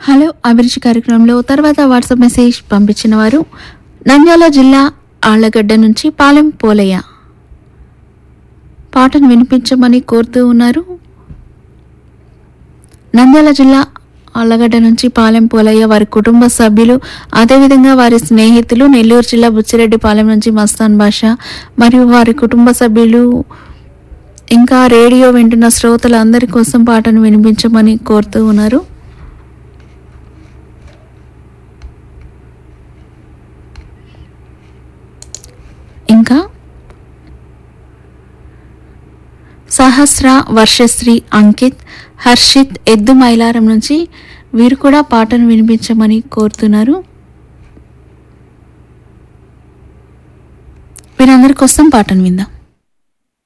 hello అభిరుచి కార్యక్రమంలో తర్వాత వాట్సాప్ మెసేజ్ పంపించిన వారు నంద్యాల జిల్లా ఆళ్లగడ్డ నుంచి పాలెం పోలయ్య పాటను వినిపించమని కోరుతూ ఉన్నారు నంద్యాల జిల్లా ఆళ్లగడ్డ నుంచి పాలెం పోలయ్య వారి కుటుంబ సభ్యులు అదేవిధంగా వారి స్నేహితులు నెల్లూరు జిల్లా బుచ్చిరెడ్డిపాలెం నుంచి మస్తాన్ బాషా మరియు వారి కుటుంబ సభ్యులు ఇంకా రేడియో వింటున్న శ్రోతలందరి కోసం పాటను వినిపించమని కోరుతూ ఉన్నారు ఇంకా సహస్ర వర్షశ్రీ అంకిత్ హర్షిత్ ఎద్దు మైలారం నుంచి వీరు కూడా పాటను వినిపించమని కోరుతున్నారు వీరందరి కోసం పాటను విందాం